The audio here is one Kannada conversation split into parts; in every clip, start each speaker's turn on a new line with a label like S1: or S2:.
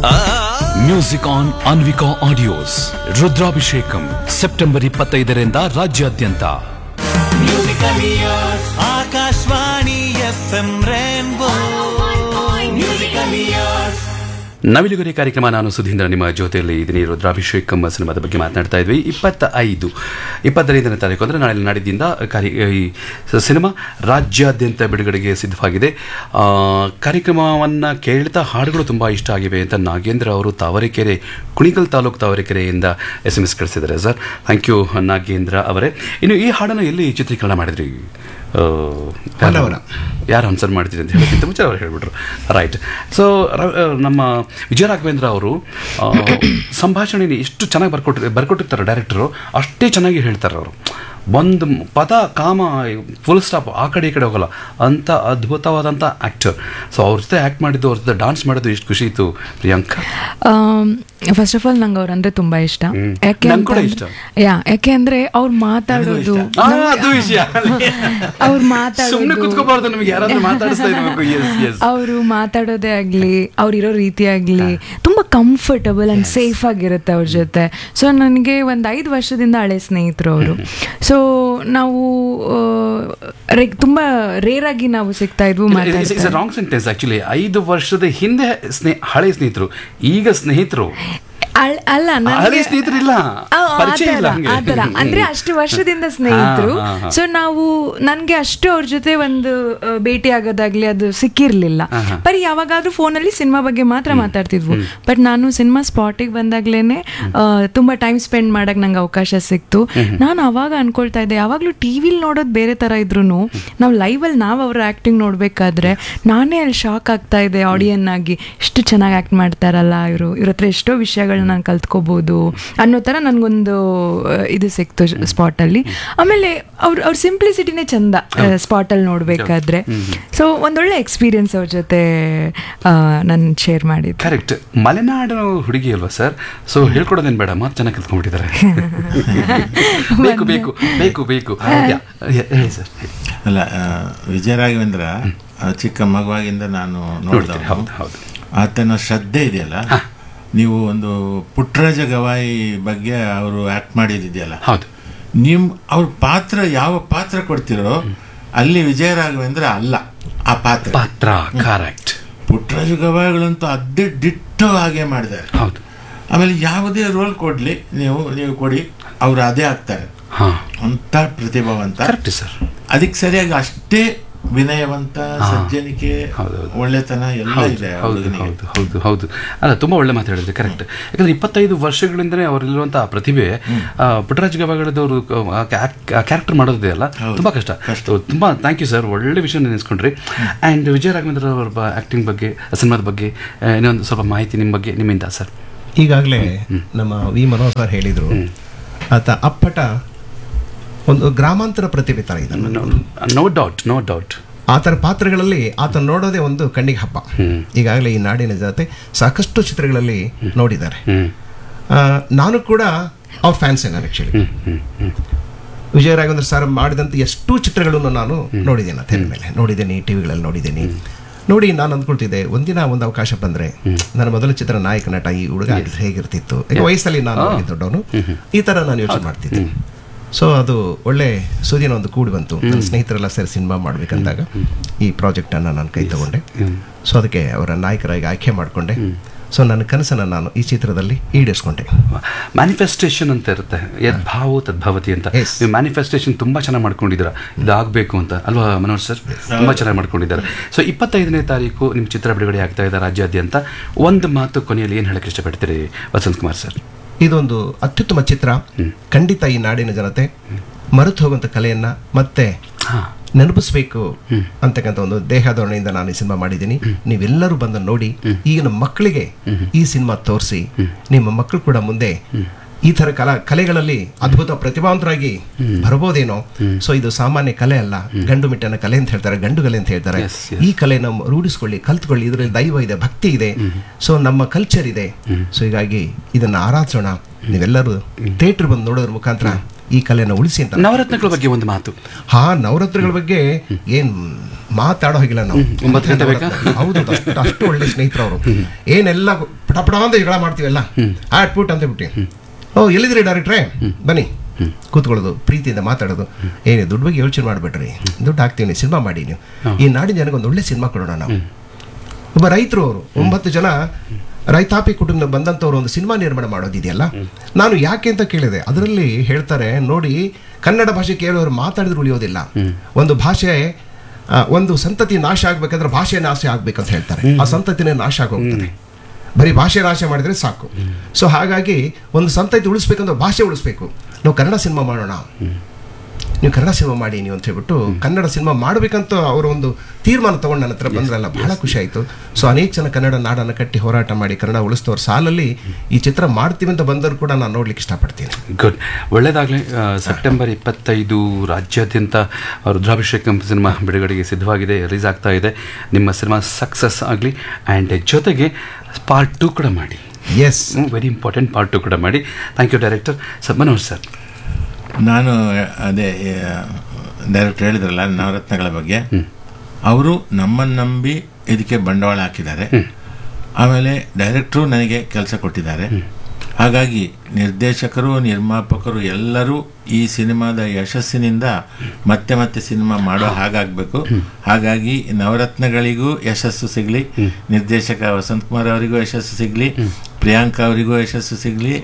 S1: Music on Anvika audios Rudrabhishekam September ಇಪ್ಪತ್ತೈದರಿಂದ ರಾಜ್ಯಾದ್ಯಂತ
S2: Akashvani F M rainbow musical years
S3: ನವಿಲುಗರಿ ಕಾರ್ಯಕ್ರಮ ನಾನು ಸುಧೀಂದ್ರ ನಿಮ್ಮ ಜೊತೆಯಲ್ಲಿ ಇದೀನಿ ರುದ್ರಾಭಿಷೇಕಂ ಸಿನಿಮಾದ ಬಗ್ಗೆ ಮಾತನಾಡ್ತಾ ಇದ್ವಿ ಇಪ್ಪತ್ತ ಐದು ಇಪ್ಪತ್ತೈದನೇ ತಾರೀಕು ಅಂದರೆ ನಾಳೆ ನಾಡಿದ್ದಿಂದ ಕಾರ್ಯ ಈ ಸಿನಿಮಾ ರಾಜ್ಯಾದ್ಯಂತ ಬಿಡುಗಡೆಗೆ ಸಿದ್ಧವಾಗಿದೆ ಆ, ಕಾರ್ಯಕ್ರಮವನ್ನು ಕೇಳ್ತಾ ಹಾಡುಗಳು ತುಂಬ ಇಷ್ಟ ಆಗಿವೆ ಅಂತ ನಾಗೇಂದ್ರ ಅವರು ತಾವರೆಕೆರೆ ಕುಣಿಗಲ್ ತಾಲೂಕು ತಾವರೆಕೆರೆಯಿಂದ ಎಸ್ ಎಮ್ ಎಸ್ ಕಳಿಸಿದ್ದಾರೆ ಸರ್ ಥ್ಯಾಂಕ್ ಯು ನಾಗೇಂದ್ರ ಅವರೇ ಇನ್ನು ಈ ಹಾಡನ್ನು ಎಲ್ಲಿ ಚಿತ್ರೀಕರಣ ಮಾಡಿದ್ರಿ ಆ,
S4: ಹೊನ್ನವರ.
S3: ಯಾರು ಆನ್ಸರ್ ಮಾಡ್ತೀರಿ ಅಂತ ಹೇಳೋಕ್ಕಿಂತ ಮುಂಚೆ ಅವ್ರು ಹೇಳ್ಬಿಟ್ರು ರೈಟ್ ಸೊ ನಮ್ಮ ವಿಜಯ ರಾಘವೇಂದ್ರ ಅವರು ಆ, ಸಂಭಾಷಣೆನ ಎಷ್ಟು ಚೆನ್ನಾಗಿ ಬರ್ಕೊಟ್ರಿ ಬರ್ಕೊಟ್ಟಿರ್ತಾರೆ ಡೈರೆಕ್ಟರು ಅಷ್ಟೇ ಚೆನ್ನಾಗಿ ಹೇಳ್ತಾರೆ ಅವರು ಒಂದು ಪದ ಕಾಮ ಫುಲ್ ಸ್ಟಾಪ್ ಆ ಕಡೆ ಈ ಕಡೆ ಹೋಗಲ್ಲ ಅಂಥ ಅದ್ಭುತವಾದಂಥ ಆ್ಯಕ್ಟರ್ ಸೊ ಅವ್ರ ಜೊತೆ ಆ್ಯಕ್ಟ್ ಮಾಡಿದ್ದು ಅವ್ರ ಜೊತೆ ಡಾನ್ಸ್ ಮಾಡೋದು ಎಷ್ಟು ಖುಷಿ ಇತ್ತು ಪ್ರಿಯಾಂಕಾ
S5: ಫಸ್ಟ್ ಆಫ್ ಆಲ್ ನಂಗೆ ಅವ್ರಂದ್ರೆ ತುಂಬಾ ಇಷ್ಟ
S3: ಹ್ಮ್.
S5: ಯಾಕೆ
S3: ನಂಗ್ ಕೂಡ
S5: ಅಂತಂದ್ರೆ-
S3: ಇಷ್ಟ.
S5: ಯಾ ಯಾಕೆ ಅಂದ್ರೆ ಅವ್ರು ಮಾತಾಡೋದು
S3: ಆ, ಅದು ವಿಷಯ
S5: ಅವ್ರು
S3: ಸುಮ್ಮನೆ
S5: ಮಾತಾಡೋದು
S3: ಕುತ್ಕೋಬಾರ್ದು ನಮಗೆ ಯಾರಾದ್ರೂ ಮಾತಾಡಿಸ್ತಾ ಇರಬೇಕು ಎಸ್ ಎಸ್
S5: ಅವರು ಮಾತಾಡೋದೇ ಆಗ್ಲಿ ಅವ್ರಿರೋ ರೀತಿ ಆಗ್ಲಿ ತುಂಬಾ ಕಂಫರ್ಟಬಲ್ ಅಂಡ್ ಸೇಫ್ ಆಗಿರುತ್ತೆ ಅವ್ರ ಜೊತೆ ಸೊ ನನಗೆ ಒಂದು ಐದು ವರ್ಷದಿಂದ ಹಳೆ ಸ್ನೇಹಿತರು ಅವರು ಸೊ ನಾವು ಆ, re- ತುಂಬಾ ರೇರ್ ಆಗಿ ನಾವು ಸಿಗ್ತಾ ಇದ್ವು ಮಾತಾಡ್ತಾ
S3: ರಾಂಗ್ ಸೆಂಟೆನ್ಸ್ ಆಕ್ಚುಲಿ ಐದು ವರ್ಷದ ಹಿಂದೆ ಸ್ನೇ ಹಳೆ ಸ್ನೇಹಿತರು ಈಗ ಸ್ನೇಹಿತರು
S5: ಅಲ್- ಅಲ್ಲ
S3: ಹಳೆ
S5: ನನಗೆ
S3: ಸ್ನೇಹಿತರು ಇಲ್ಲ
S5: ಆ, ಆ
S3: ಪರಿಚಯ ಇಲ್ಲ
S5: ಥರ,
S3: ಹಂಗೆ.
S5: ಆ ಥರ. ಅಂದ್ರೆ ಅಷ್ಟು ವರ್ಷದಿಂದ ಸ್ನೇಹಿತರು
S3: ಹಾ, ಹಾ, ಹಾ.
S5: ಸೊ ನಾವು ನನ್ಗೆ ಅಷ್ಟು ಅವ್ರ ಜೊತೆ ಒಂದು ಆ, ಭೇಟಿ ಆಗೋದಾಗ್ಲಿ ಅದು ಸಿಕ್ಕಿರ್ಲಿಲ್ಲ
S3: ಹಾ, ಹಾ.
S5: ಬರೀ ಯಾವಾಗಾದ್ರೂ ಫೋನಲ್ಲಿ ಸಿನಿಮಾ ಬಗ್ಗೆ ಮಾತ್ರ ಮಾತಾಡ್ತಿದ್ವು ಬಟ್ ನಾನು ಸಿನಿಮಾ ಸ್ಪಾಟಿಗೆ ಬಂದಾಗ್ಲೇನೆ ಆ, ತುಂಬಾ ಟೈಮ್ ಸ್ಪೆಂಡ್ ಮಾಡಕ್ ನಂಗೆ ಅವಕಾಶ ಸಿಕ್ತು ನಾನು ಅವಾಗ ಅನ್ಕೊಳ್ತಾ ಇದ್ದೆ ಯಾವಾಗ್ಲೂ ಟಿವಿಲಿ ನೋಡೋದು ಬೇರೆ ತರ ಇದ್ರು ನಾವು ಲೈವಲ್ಲಿ ನಾವು ಅವ್ರ ಆಕ್ಟಿಂಗ್ ನೋಡ್ಬೇಕಾದ್ರೆ ನಾನೇ ಅಲ್ಲಿ ಶಾಕ್ ಆಗ್ತಾ ಇದೆ ಆಡಿಯನ್ ಆಗಿ ಎಷ್ಟು ಚೆನ್ನಾಗಿ ಆಕ್ಟ್ ಮಾಡ್ತಾರಲ್ಲ ಇವರು ಇವ್ರ ಹತ್ರ ಎಷ್ಟೋ ವಿಷಯಗಳನ್ನ ನಾನು ಕಲ್ತ್ಕೋಬಹುದು ಅನ್ನೋ ಥರ ನನಗೊಂದು ಇದು ಸಿಕ್ತು ಸ್ಪಾಟಲ್ಲಿ ಆಮೇಲೆ ಅವ್ರ ಅವ್ರ ಸಿಂಪ್ಲಿಸಿಟಿನೇ ಚಂದ ಸ್ಪಾಟಲ್ಲಿ ನೋಡಬೇಕಾದ್ರೆ ಸೊ ಒಂದೊಳ್ಳೆ ಎಕ್ಸ್ಪೀರಿಯನ್ಸ್ ಅವ್ರ ಜೊತೆ ನಾನು ಶೇರ್ ಮಾಡಿದ್ದೆ
S3: ಕರೆಕ್ಟ್ ಮಲೆನಾಡು ಹುಡುಗಿ ಅಲ್ವಾ ಸರ್ ಸೊ ಹೇಳ್ಕೊಡೋದೇನು ಬೇಡ ಮಾತು ಚೆನ್ನಾಗಿ ಕಲ್ತ್ಕೊಂಡ್ಬಿಟ್ಟಿದ್ದಾರೆ ಬೇಕು ಬೇಕು ಬೇಕು ಬೇಕು ಯಾ, ಯಾ, ಹೇಳಿ ಸರ್
S4: ಅಲ್ಲ ಆ, ವಿಜಯ ರಾಘವೇಂದ್ರ ಆ, ಚಿಕ್ಕ ಮಗುವಾಗಿಂದ ನಾನು
S3: ನೋಡ್ತೀರಿ, ಹೌದು,
S4: ನೋಡಿದ
S3: ಹೌದು.
S4: ಆತನ ಶ್ರದ್ಧೆ ಇದೆಯಲ್ಲ ನೀವು ಒಂದು ಪುಟ್ಟರಾಜ ಗವಾಯಿ ಬಗ್ಗೆ ಅವರು ಆಕ್ಟ್ ಮಾಡಿದಿದೆಯಲ್ಲ
S3: ಹೌದು
S4: ನಿಮ್ ಅವ್ರ ಪಾತ್ರ ಯಾವ ಪಾತ್ರ ಕೊಡ್ತಿರೋ ಅಲ್ಲಿ ವಿಜಯ ರಾಘವೇಂದ್ರ ಅಲ್ಲ ಆ ಪಾತ್ರ
S3: ಪಾತ್ರ ಕರೆಕ್ಟ್
S4: ಪುಟ್ಟರಾಜ ಗವಾಯಿಗಳಂತೂ ಅದೇ ಡಿಟ್ಟೋ ಹಾಗೆ ಮಾಡಿದ್ದಾರೆ
S3: ಹೌದು
S4: ಆಮೇಲೆ ಯಾವುದೇ ರೋಲ್ ಕೊಡ್ಲಿ ನೀವು ನೀವು ಕೊಡಿ ಅವ್ರು ಅದೇ ಆಗ್ತಾರೆ
S3: ಹಾ
S4: ಅಂತ ಪ್ರತಿಭಾವಂತ
S3: ಕರೆಕ್ಟ್ ಸರ್
S4: ಅದಕ್ಕೆ ಸರಿಯಾಗಿ ಅಷ್ಟೇ ವಿನಯವಂತ
S3: ಹಾ.
S4: ಸಜ್ಜನಿಕೆ
S3: ಹೌದು, ಹೌದು.
S4: ಒಳ್ಳೆತನ ಎಲ್ಲ
S3: ಹೌದು
S4: ಇದೆ ಆ
S3: ಹೌದು
S4: ಹುಡುಗನಿಗೆ.
S3: ಹೌದು ಹೌದು ಹೌದು ಅಲ್ಲ ತುಂಬಾ ಒಳ್ಳೆ ಮಾತು ಹೇಳಿದ್ರೆ ಕರೆಕ್ಟ್ ಯಾಕಂದ್ರೆ ಇಪ್ಪತ್ತೈದು ವರ್ಷಗಳಿಂದನೇ ಅವರಲ್ಲಿರುವಂತಹ ಪ್ರತಿಭೆ ಆ, ಪುಟ್ಟರಾಜ ಗವಾಗಡದವರು ಆ ಕ್ಯಾರೆಕ್ಟರ್ ಮಾಡೋದಿದೆ ಅಲ್ಲ
S4: ಹೌದು.
S3: ತುಂಬಾ ಕಷ್ಟ So, ತುಂಬಾ ಥ್ಯಾಂಕ್ ಯು ಸರ್ ಒಳ್ಳೆ ವಿಷಯ ನೆನೆಸ್ಕೊಂಡ್ರಿ ಆ್ಯಂಡ್ ವಿಜಯ ರಾಘವೇಂದ್ರ ಅವರ ಆಕ್ಟಿಂಗ್ ಬಗ್ಗೆ ಸಿನಿಮಾದ ಬಗ್ಗೆ ಆ, ಇನ್ನೊಂದು ಸ್ವಲ್ಪ ಮಾಹಿತಿ ನಿಮ್ಮ ಬಗ್ಗೆ ನಿಮ್ಮಿಂದ ಸರ್
S6: ಈಗಾಗಲೇ ನಮ್ಮ ವಿ ಮನೋಹರ್ ಸರ್ ಹೇಳಿದರು ಆತ ಅಪ್ಪಟ ಒಂದು ಗ್ರಾಮಾಂತರ ಪ್ರತಿಭೆ ತರ ಇದ್ದಾನೆ
S3: ನೋ ಡೌಟ್ ನೋ ಡೌಟ್
S6: ಆತನ ಪಾತ್ರಗಳಲ್ಲಿ ಆತ ನೋಡೋದೇ ಒಂದು ಕಣ್ಣಿಗೆ ಹಬ್ಬ ಈಗಾಗಲೇ ಈ ನಾಡಿನ ಜೊತೆ ಸಾಕಷ್ಟು ಚಿತ್ರಗಳಲ್ಲಿ ನೋಡಿದ್ದಾರೆ
S3: ಹ್ಮ್
S6: ಆ, ನಾನು ಕೂಡ ಅವ್ರ ಫ್ಯಾನ್ಸೇ ನಾನು ಆ್ಯಕ್ಚುಲಿ ವಿಜಯ ರಾಘವೇಂದ್ರ ಸರ್ ಮಾಡಿದಂಥ ಎಷ್ಟು ಚಿತ್ರಗಳನ್ನು ನಾನು ನೋಡಿದ್ದೇನೆ ತೆರೆ ಮೇಲೆ ನೋಡಿದ್ದೀನಿ ಟಿವಿಗಳಲ್ಲಿ ನೋಡಿದ್ದೀನಿ ನೋಡಿ ನಾನು ಅಂದ್ಕೊಳ್ತಿದ್ದೆ ಒಂದಿನ ಒಂದು ಅವಕಾಶ ಬಂದ್ರೆ ನನ್ನ ಮೊದಲ ಚಿತ್ರ ನಾಯಕ ನಟ ಈ ಹುಡುಗ ಆಗಿದ್ರೆ ಹೇಗಿರ್ತಿತ್ತು ಯಾಕೆ ವಯಸ್ಸಲ್ಲಿ ನಾನು ಅವ್ರಿಗೆ ದೊಡ್ಡವನು ಈ ತರ ನಾನು ಯೋಚನೆ ಮಾಡ್ತಿದ್ದೆ ಸೊ ಅದು ಒಳ್ಳೆ ಸುದಿನ ಒಂದು ಕೂಡಿ ಬಂತು ನನ್ನ ಸ್ನೇಹಿತರೆಲ್ಲ ಸೇರಿ ಸಿನಿಮಾ ಮಾಡ್ಬೇಕಂದಾಗ ಈ ಪ್ರಾಜೆಕ್ಟನ್ನು ನಾನು ಕೈ ತಗೊಂಡೆ ಸೊ ಅದಕ್ಕೆ ಅವರ ನಾಯಕರಾಗಿ ಆಯ್ಕೆ ಮಾಡಿಕೊಂಡೆ ಸೊ ನನ್ನ ಕನಸನ್ನು ನಾನು ಈ ಚಿತ್ರದಲ್ಲಿ ಈಡೇರಿಸ್ಕೊಂಡೆ
S3: ಮ್ಯಾನಿಫೆಸ್ಟೇಷನ್ ಅಂತ ಇರುತ್ತೆ ಯದ್ಭಾವೋ ತದ್ಭವತಿ ಅಂತ
S6: Yes.
S3: ನೀವು ಮ್ಯಾನಿಫೆಸ್ಟೇಷನ್ ತುಂಬಾ ಚೆನ್ನಾಗಿ ಮಾಡ್ಕೊಂಡಿದ್ದೀರಾ ಇದಾಗಬೇಕು ಅಂತ ಅಲ್ವಾ ಮನೋಜ್ ಸರ್ ತುಂಬಾ ಚೆನ್ನಾಗಿ ಮಾಡ್ಕೊಂಡಿದ್ದಾರೆ ಸೊ ಇಪ್ಪತ್ತೈದನೇ ತಾರೀಕು ನಿಮ್ಮ ಚಿತ್ರ ಬಿಡುಗಡೆ ಆಗ್ತಾ ಇದೆ ರಾಜ್ಯಾದ್ಯಂತ ಒಂದು ಮಾತು ಕೊನೆಯಲ್ಲಿ ಏನು ಹೇಳಕ್ಕೆ ಇಷ್ಟಪಡ್ತೀರಿ ವಸಂತ್ ಕುಮಾರ್ ಸರ್
S6: ಇದೊಂದು ಅತ್ಯುತ್ತಮ ಚಿತ್ರ ಖಂಡಿತ ಈ ನಾಡಿನ ಜನತೆ ಮರೆತು ಹೋಗುವಂಥ ಕಲೆಯನ್ನ ಮತ್ತೆ ನೆನಪಿಸ್ಬೇಕು ಅಂತಕ್ಕಂಥ ಒಂದು ದೇಹಧೋರಣೆಯಿಂದ ನಾನು ಈ ಸಿನಿಮಾ ಮಾಡಿದ್ದೀನಿ ನೀವೆಲ್ಲರೂ ಬಂದು ನೋಡಿ ಈಗಿನ ಮಕ್ಕಳಿಗೆ ಈ ಸಿನಿಮಾ ತೋರಿಸಿ ನಿಮ್ಮ ಮಕ್ಕಳು ಕೂಡ ಮುಂದೆ ಈ ತರ ಕಲಾ ಕಲೆಗಳಲ್ಲಿ ಅದ್ಭುತ ಪ್ರತಿಭಾವಂತರಾಗಿ ಬರಬಹುದೇನೋ ಸೊ ಇದು ಸಾಮಾನ್ಯ ಕಲೆ ಅಲ್ಲ ಗಂಡು ಮಿಟ್ಟನ ಕಲೆ ಅಂತ ಹೇಳ್ತಾರೆ ಗಂಡು ಕಲೆ ಅಂತ ಹೇಳ್ತಾರೆ
S3: Yes, yes.
S6: ಈ ಕಲೆನ ರೂಢಿಸ್ಕೊಳ್ಳಿ ಕಲ್ತ್ಕೊಳ್ಳಿ ಇದರಲ್ಲಿ ದೈವ ಇದೆ ಭಕ್ತಿ ಇದೆ ಸೊ ನಮ್ಮ ಕಲ್ಚರ್ ಇದೆ ಸೊ ಹೀಗಾಗಿ ಇದನ್ನ ಆರಾಧಿಸೋಣ ನೀವೆಲ್ಲರೂ ಥಿಯೇಟರ್ ಬಂದು ನೋಡೋದ್ರ ಮುಖಾಂತರ ಈ ಕಲೆನ ಉಳಿಸಿ ಅಂತ
S3: ನವರತ್ನಗಳ ಬಗ್ಗೆ ಒಂದು ಮಾತು
S6: ಹಾ ನವರಾತ್ರಿಗಳ ಬಗ್ಗೆ ಏನ್ ಮಾತಾಡೋ ಹಾಗಿಲ್ಲ ನಾವು
S3: ಒಂಬತ್ತು ಗಂಟೆ ಬೇಕಾ?
S6: ಹೌದು ಅಷ್ಟು ಅಷ್ಟು ಒಳ್ಳೆ ಸ್ನೇಹಿತರು ಅವರು ಏನೆಲ್ಲ ಪಟ ಪಟ ಅಂತ ಜಗಳ ಮಾಡ್ತೀವಲ್ಲ ಆಟ್ಬಿಟ್ಟು ಅಂತ ಬಿಟ್ಟು ಓ ಎಲ್ಲಿದ್ರಿ ಡೈರೆಕ್ಟ್ರೇ ಬನ್ನಿ ಕೂತ್ಕೊಳ್ಳೋದು ಪ್ರೀತಿಯಿಂದ ಮಾತಾಡೋದು ಏನೇ ದುಡ್ಡು ಬಗ್ಗೆ ಯೋಚನೆ ಮಾಡ್ಬೇಡ್ರಿ ದುಡ್ಡು ಹಾಕ್ತೀವಿ ಸಿನಿಮಾ ಮಾಡಿ ನೀವು ಈ ನಾಡಿನ ಜನಕ್ಕೆ ಒಂದು ಒಳ್ಳೆ ಸಿನಿಮಾ ಕೊಡೋಣ ನಾವು ಒಬ್ಬ ರೈತರು ಅವರು ಒಂಬತ್ತು ಜನ ರೈತಾಪಿ ಕುಟುಂಬ ಬಂದಂಥವ್ರು ಒಂದು ಸಿನಿಮಾ ನಿರ್ಮಾಣ ಮಾಡೋದಿದೆಯಲ್ಲ ನಾನು ಯಾಕೆ ಅಂತ ಕೇಳಿದೆ ಅದರಲ್ಲಿ ಹೇಳ್ತಾರೆ ನೋಡಿ ಕನ್ನಡ ಭಾಷೆ ಕೇಳೋರು ಮಾತಾಡಿದ್ರೆ ಉಳಿಯೋದಿಲ್ಲ ಒಂದು ಭಾಷೆ ಆ, ಒಂದು ಸಂತತಿ ನಾಶ ಆಗ್ಬೇಕಂದ್ರೆ ಭಾಷೆ ನಾಶ ಆಗ್ಬೇಕಂತ ಹೇಳ್ತಾರೆ ಆ ಸಂತತಿನೇ ನಾಶ ಆಗೋಗ್ತದೆ ಬರೀ ಭಾಷೆ ನಾಶ ಮಾಡಿದ್ರೆ ಸಾಕು ಸೊ ಹಾಗಾಗಿ ಒಂದು ಸಂತತಿ ಉಳಿಸ್ಬೇಕಂದ್ರೆ ಭಾಷೆ ಉಳಿಸ್ಬೇಕು ನಾವು ಕನ್ನಡ ಸಿನಿಮಾ ಮಾಡೋಣ ನೀವು ಕನ್ನಡ ಸಿನಿಮಾ ಮಾಡಿ ನೀವು ಅಂತ ಹೇಳ್ಬಿಟ್ಟು ಕನ್ನಡ ಸಿನಿಮಾ ಮಾಡಬೇಕಂತ ಅವರು ಒಂದು ತೀರ್ಮಾನ ತಗೊಂಡು ನನ್ನ ಹತ್ರ ಬಂದ್ರಲ್ಲ ಬಹಳ ಖುಷಿ ಆಯಿತು ಸೊ ಅನೇಕ ಜನ ಕನ್ನಡ ನಾಡನ್ನು ಕಟ್ಟಿ ಹೋರಾಟ ಮಾಡಿ ಕನ್ನಡ ಉಳಿಸ್ತವ್ರ ಸಾಲಲ್ಲಿ ಈ ಚಿತ್ರ ಮಾಡ್ತೀವಿ ಅಂತ ಬಂದರೂ ಕೂಡ ನಾನು ನೋಡ್ಲಿಕ್ಕೆ ಇಷ್ಟಪಡ್ತೀನಿ
S3: ಗುಡ್ ಒಳ್ಳೆಯದಾಗಲಿ ಸೆಪ್ಟೆಂಬರ್ ಇಪ್ಪತ್ತೈದು ರಾಜ್ಯಾದ್ಯಂತ ರುದ್ರಾಭಿಷೇಕಂ ಸಿನಿಮಾ ಬಿಡುಗಡೆಗೆ ಸಿದ್ಧವಾಗಿದೆ ರಿಲೀಸ್ ಆಗ್ತಾ ಇದೆ ನಿಮ್ಮ ಸಿನಿಮಾ ಸಕ್ಸಸ್ ಆಗಲಿ ಆ್ಯಂಡ್ ಜೊತೆಗೆ ಪಾರ್ಟ್ ಟು ಕೂಡ ಮಾಡಿ
S6: yes
S3: very important part two ಕೂಡ ಮಾಡಿ thank you director sir Manoj sir
S4: ನಾನು ಅದೇ ಡೈರೆಕ್ಟರ್ ಹೇಳಿದ್ರಲ್ಲ ನವರತ್ನಗಳ ಬಗ್ಗೆ ಅವರು ನಮ್ಮನ್ನು ನಂಬಿ ಇದಕ್ಕೆ ಬಂಡವಾಳ ಹಾಕಿದ್ದಾರೆ ಆಮೇಲೆ ಡೈರೆಕ್ಟ್ರು ನನಗೆ ಕೆಲಸ ಕೊಟ್ಟಿದ್ದಾರೆ ಹಾಗಾಗಿ ನಿರ್ದೇಶಕರು ನಿರ್ಮಾಪಕರು ಎಲ್ಲರೂ ಈ ಸಿನಿಮಾದ ಯಶಸ್ಸಿನಿಂದ ಮತ್ತೆ ಮತ್ತೆ ಸಿನಿಮಾ ಮಾಡೋ ಹಾಗಾಗಬೇಕು ಹಾಗಾಗಿ ನವರತ್ನಗಳಿಗೂ ಯಶಸ್ಸು ಸಿಗಲಿ ನಿರ್ದೇಶಕ ವಸಂತ್ ಕುಮಾರ್ ಅವರಿಗೂ ಯಶಸ್ಸು ಸಿಗಲಿ ಪ್ರಿಯಾಂಕಾ ಅವರಿಗೂ ಯಶಸ್ಸು ಸಿಗಲಿ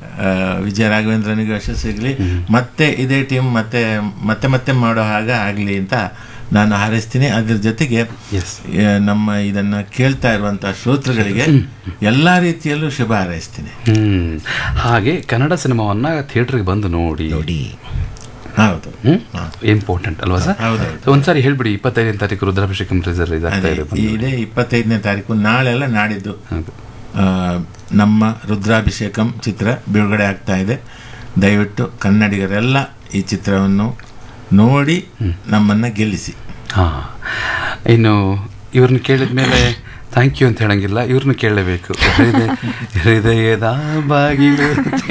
S4: ವಿಜಯ ರಾಘವೇಂದ್ರನಿಗೂ ಯಶಸ್ಸು ಸಿಗಲಿ ಮತ್ತೆ ಇದೇ ಟೀಮ್ ಮತ್ತೆ ಮತ್ತೆ ಮತ್ತೆ ಮಾಡೋ ಹಾಗೆ ಆಗಲಿ ಅಂತ ನಾನು ಹಾರೈಸ್ತೀನಿ ಅದ್ರ ಜೊತೆಗೆ
S3: Yes.
S4: ಆ, ನಮ್ಮ ಇದನ್ನ ಕೇಳ್ತಾ ಇರುವಂತಹ ಶ್ರೋತೃಗಳಿಗೆ ಎಲ್ಲಾ ರೀತಿಯಲ್ಲೂ ಶುಭ ಹಾರೈಸ್ತೀನಿ
S3: ಹ್ಮ್ ಹಾಗೆ ಕನ್ನಡ ಸಿನಿಮಾವನ್ನ ಥಿಯೇಟರ್ಗೆ ಬಂದು ನೋಡಿ
S6: ನೋಡಿ
S4: ಹೌದು
S3: ಇಂಪಾರ್ಟೆಂಟ್ ಅಲ್ವಾ ಸರ್
S4: ಹೌದೌದು.
S3: So, ಒಂದ್ಸಾರಿ ಹೇಳ್ಬಿಡಿ ಇಪ್ಪತ್ತೈದನೇ ತಾರೀಕು ರುದ್ರಾಭಿಷೇಕಂ ರಿಸರ್ವ್ ಇದಾಗ್ತಾ
S4: ಅದೇ
S3: ಇದೆ ಬಂದು.
S4: ಇದೇ ಇಪ್ಪತ್ತೈದನೇ ತಾರೀಕು ನಾಳೆಲ್ಲ ನಾಡಿದ್ದು
S3: ಹೌದು.
S4: ಆ, ನಮ್ಮ ರುದ್ರಾಭಿಷೇಕಂ ಚಿತ್ರ ಬಿಡುಗಡೆ ಆಗ್ತಾ ಇದೆ ದಯವಿಟ್ಟು ಕನ್ನಡಿಗರೆಲ್ಲ ಈ ಚಿತ್ರವನ್ನು ನೋಡಿ ನಮ್ಮನ್ನ ಗೆಲ್ಲಿಸಿ
S3: ಹಾ ಇನ್ನು ಇವ್ರನ್ನ ಕೇಳಿದ ಮೇಲೆ ಥ್ಯಾಂಕ್ ಯು ಅಂತ ಹೇಳಂಗಿಲ್ಲ ಇವ್ರನ್ನ ಕೇಳಲೇಬೇಕು ಹೃದಯ ಹೃದಯದ ಬಾಗಿಲು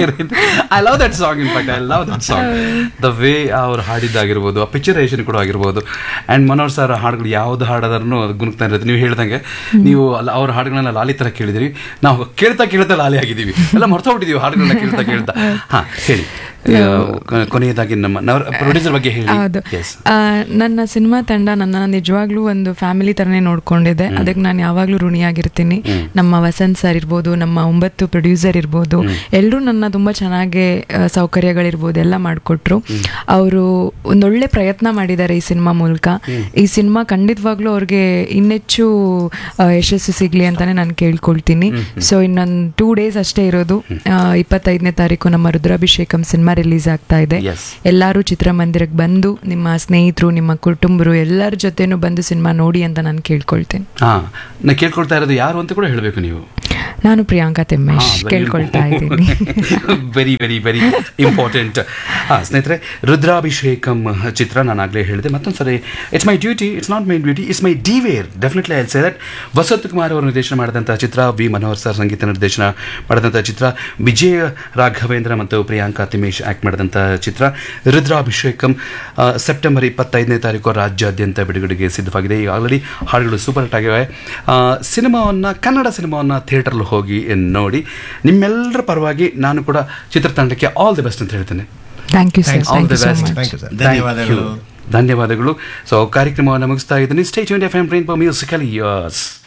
S3: I love that song in fact I love that song the way ಅವ್ರು ಹಾಡಿದ್ದಾಗಿರ್ಬೋದು ಆ ಪಿಕ್ಚರೈಸೇಷನ್ ಕೂಡ ಆಗಿರ್ಬೋದು ಆ್ಯಂಡ್ ಮನೋಹರ್ ಸರ್ ಹಾಡುಗಳು ಯಾವ್ದು ಹಾಡೋದ್ರೂ ಅದು ಗುಣಗ್ತಾ ಇರುತ್ತೆ ನೀವು ಹೇಳ್ದಂಗೆ ನೀವು ಅಲ್ಲ ಅವ್ರ ಹಾಡುಗಳನ್ನ ಲಾಲಿ ಥರ ಕೇಳಿದಿರಿ ನಾವು ಕೇಳ್ತಾ ಕೇಳ್ತಾ ಲಾಲಿ ಆಗಿದ್ದೀವಿ ಎಲ್ಲ ಮರ್ತೋಗ್ಬಿಟ್ಟಿದ್ದೀವಿ ಹಾಡುಗಳನ್ನ ಕೇಳ್ತಾ ಕೇಳ್ತಾ ಹಾಂ ಹೇಳಿ ಆ, ಕೊ- ಕೊನೆಯದಾಗಿ ನಮ್ಮ ನವರ ಪ್ರೊಡ್ಯೂಸರ್ ಬಗ್ಗೆ ಹೇಳಿ
S5: ಹೌದು
S3: ಎಸ್
S5: ಆ, ನನ್ನ ಸಿನಿಮಾ ತಂಡ ನನ್ನ ನಿಜವಾಗ್ಲೂ ಒಂದು ಫ್ಯಾಮಿಲಿ ತರನೇ ನೋಡ್ಕೊಂಡಿದೆ ಅದಕ್ಕೆ ನಾನು ಯಾವಾಗ್ಲೂ ಋಣಿಯಾಗಿರ್ತೀನಿ ನಮ್ಮ ವಸಂತ್ ಸರ್ ಇರ್ಬೋದು ನಮ್ಮ ಒಂಬತ್ತು ಪ್ರೊಡ್ಯೂಸರ್ ಇರ್ಬೋದು ಎಲ್ಲರೂ ನನ್ನ ತುಂಬಾ ಚೆನ್ನಾಗಿ ಆ, ಸೌಕರ್ಯಗಳಿರ್ಬೋದು ಎಲ್ಲ ಮಾಡಿಕೊಟ್ರು ಅವರು ಒಂದೊಳ್ಳೆ ಪ್ರಯತ್ನ ಮಾಡಿದ್ದಾರೆ ಈ ಸಿನಿಮಾ ಮೂಲಕ ಈ ಸಿನಿಮಾ ಖಂಡಿತವಾಗ್ಲೂ ಅವ್ರಿಗೆ ಇನ್ನೆಚ್ಚು ಆ, ಯಶಸ್ಸು ಸಿಗ್ಲಿ ಅಂತಾನೆ ನಾನು ಕೇಳ್ಕೊಳ್ತೀನಿ ಸೊ ಇನ್ನೊಂದು ಟೂ ಡೇಸ್ ಅಷ್ಟೇ ಇರೋದು ಆ, ಇಪ್ಪತ್ತೈದನೇ ತಾರೀಕು ನಮ್ಮ ರುದ್ರಾಭಿಷೇಕಂ ಸಿನಿಮಾ ರಿಲೀಸ್ ಆಗ್ತಾ ಇದೆ
S3: Yes.
S5: ಎಲ್ಲರೂ ಚಿತ್ರಮಂದಿರಕ್ಕೆ ಬಂದು ನಿಮ್ಮ ಸ್ನೇಹಿತರು ನಿಮ್ಮ ಕುಟುಂಬರು ಎಲ್ಲರ ಜೊತೆನೂ ಬಂದು ಸಿನಿಮಾ ನೋಡಿ ಅಂತ ನಾನು ಕೇಳ್ಕೊಳ್ತೇನೆ
S3: ಹಾ ನಾ ಕೇಳ್ಕೊಳ್ತಾ ಇರೋದು ಯಾರು ಅಂತ ಕೂಡ ಹೇಳಬೇಕು ನೀವು
S5: ನಾನು ಪ್ರಿಯಾಂಕಾ ತೆಮ್ಮೇಶ್ ಕೇಳ್ಕೊಳ್ತಾ ಇದ್ದೀನಿ
S3: ವೆರಿ ವೆರಿ ವೆರಿ ಇಂಪಾರ್ಟೆಂಟ್ ಹಾಂ ಸ್ನೇಹಿತರೆ ರುದ್ರಾಭಿಷೇಕಂ ಚಿತ್ರ ನಾನು ಆಗಲೇ ಹೇಳಿದೆ ಮತ್ತೊಂದು ಸರಿ it's my duty it's not my duty it's my ಡಿವೇರ್ definitely I say that Vasanth Kumar ಅವರು ನಿರ್ದೇಶನ ಮಾಡಿದಂಥ ಚಿತ್ರ ವಿ ಮನೋಹರ್ ಸರ್ ಸಂಗೀತ ನಿರ್ದೇಶನ ಮಾಡಿದಂಥ ಚಿತ್ರ ವಿಜಯ ರಾಘವೇಂದ್ರ ಮತ್ತು ಪ್ರಿಯಾಂಕಾ ತಿಮೇಶ್ ಆ್ಯಕ್ಟ್ ಮಾಡಿದಂಥ ಚಿತ್ರ ರುದ್ರಾಭಿಷೇಕಂ ಆ, ಸೆಪ್ಟೆಂಬರ್ ಇಪ್ಪತ್ತೈದನೇ ತಾರೀಕು ರಾಜ್ಯಾದ್ಯಂತ ಬಿಡುಗಡೆಗೆ ಸಿದ್ಧವಾಗಿದೆ ಈಗ ಆಲ್ರೆಡಿ ಹಾಡುಗಳು ಸೂಪರ್ ಹಿಟ್ ಆಗಿವೆ ಸಿನಿಮಾವನ್ನು ಕನ್ನಡ ಸಿನಿಮಾವನ್ನು ಥಿಯೇಟರ್ಲ್ಲಿ ಹೋಗಿ ನೋಡಿ ನಿಮ್ಮೆಲ್ಲರ ಪರವಾಗಿ ನಾನು ಕೂಡ ಚಿತ್ರತಂಡಕ್ಕೆ ಆಲ್ ದಿ ಬೆಸ್ಟ್ ಅಂತ ಹೇಳ್ತೇನೆ
S5: thank you sir
S6: Thanks.
S3: All
S5: thank
S3: the
S5: you so
S3: best
S5: much
S6: thank you sir
S4: ಧನ್ಯವಾದಗಳು
S3: ಧನ್ಯವಾದಗಳು ಸೊ ಕಾರ್ಯಕ್ರಮವನ್ನು ಮುಗಿಸ್ತಾ ಇದ್ದೀನಿ state India fam brain musical years